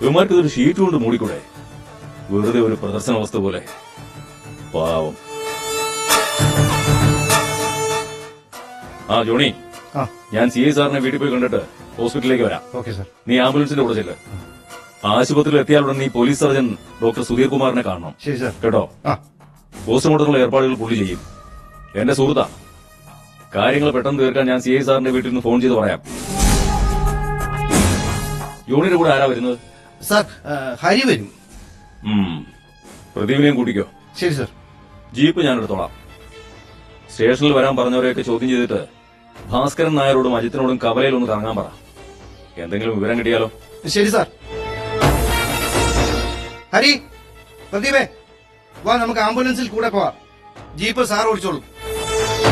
ഇവന്മാർക്ക് ഇതൊരു ഷീറ്റ് കൊണ്ട് മൂടിക്കൂടെ വെറുതെ ഒരു പ്രദർശന വസ്തു പോലെ പാവം ആ ജോണി ആ ഞാൻ സി ഐ സാറിനെ വീട്ടിൽ പോയി കണ്ടിട്ട് ഹോസ്പിറ്റലിലേക്ക് വരാം ഓക്കെ സാർ നീ ആംബുലൻസിന്റെ കൂടെ ചെല്ല് ആശുപത്രിയിൽ എത്തിയാലുടൻ നീ പോലീസ് സർജൻ ഡോക്ടർ സുധീർ കുമാറിനെ കാണണം ശരി സാർ കേട്ടോ ആ പോസ്റ്റ്മോർട്ടത്തിനുള്ള ഏർപ്പാടുകൾ പുള്ളി ചെയ്യും എന്റെ സുഹൃത്താ കാര്യങ്ങൾ പെട്ടെന്ന് തീർക്കാൻ ഞാൻ സി ഐ സാറിന്റെ വീട്ടിൽ നിന്ന് ഫോൺ ചെയ്ത് പറയാം ജോണിയുടെ കൂടെ ആരാ വരുന്നത് സാർ ആ, ഹരി വരും ഉം. പ്രദീപിനെയും കൂട്ടിക്കോ ശരി സാർ ജീപ്പ് ഞാൻ എടുത്തോളാം സ്റ്റേഷനിൽ വരാൻ പറഞ്ഞവരെയൊക്കെ ചോദ്യം ചെയ്തിട്ട് ഭാസ്കരൻ നായരോടും അജിത്തിനോടും കവലയിൽ ഒന്ന് കറങ്ങാൻ പറ എന്തെങ്കിലും വിവരം കിട്ടിയാലോ ശരി സാർ ഹരി പ്രദീപേ വാ നമുക്ക് ആംബുലൻസിൽ കൂടെ പോവാം ജീപ്പ് സാർ ഓടിച്ചോളൂ